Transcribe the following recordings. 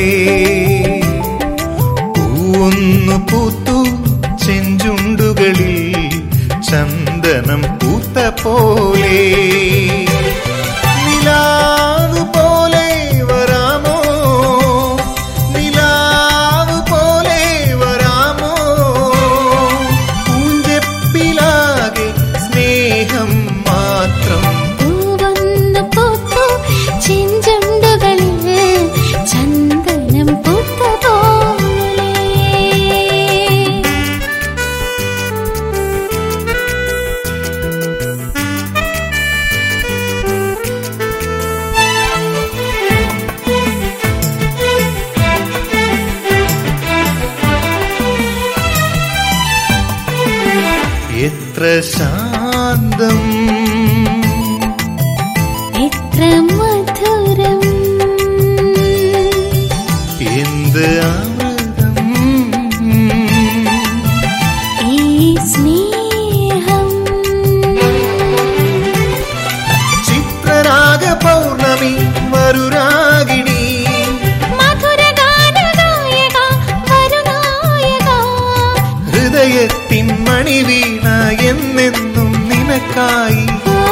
പോലെ പൂവൊന്നു പൂത്തു ചെഞ്ചുണ്ടുകളിൽ ചന്ദനം പൂത്ത പോലെ നിലാവ് പോലെ വരാമോ നിലാവ് പോലെ വരാമോ പൂഞ്ചെപ്പിലാകെ സ്നേഹം മാത്രം പൂവന്നു പൂത്തു ചെഞ്ചുണ്ടുകളിൽ ചന്ദനം പൂത്ത പോലെ എത്ര ശാന്തം എത്ര മധുരം എന്ത് അമൃതം ഈ സ്നേഹം ചിത്രരാഗ പൗർണമി മറുരാഗിണി മധുരഗാനഗായക വരുനായക ഹൃദയത്തിൻ മണിവീണ എന്നെന്നും നിനക്കായി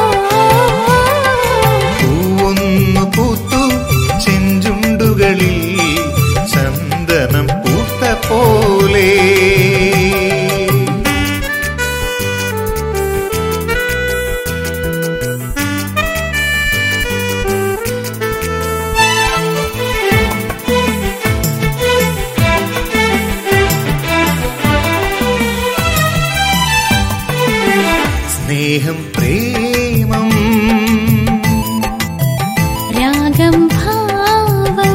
പൂവൊന്നു പൂത്തു ചെഞ്ചുണ്ടുകളിൽ ചന്ദനം പൂത്ത പോലെ സ്നേഹം പ്രേമം രാഗം ഭാവം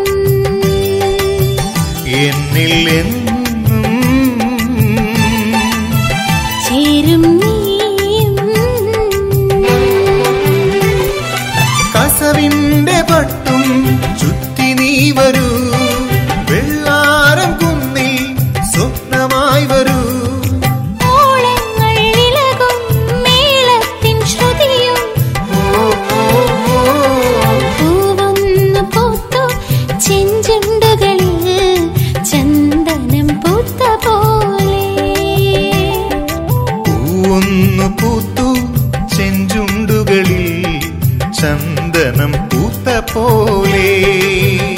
എന്നിൽ എന്നും ചേരും നീയും കസവിന്റെ പട്ടും ചുറ്റി നീ വരൂ വെള്ളാരം കുന്നിൽ സ്വപ്നമായി വരൂ ഓളങ്ങൾ ഇളകും മേളത്തിൻ ശ്രുതിയും ഓ, ഓ, ഓ. പൂവൊന്നു പൂത്തു ചെഞ്ചുണ്ടുകളിൽ ചന്ദനം പൂത്ത പോലെ പൂവൊന്നു പൂത്തു ചെഞ്ചുണ്ടുകളിൽ ചന്ദനം പൂത്ത പോലെ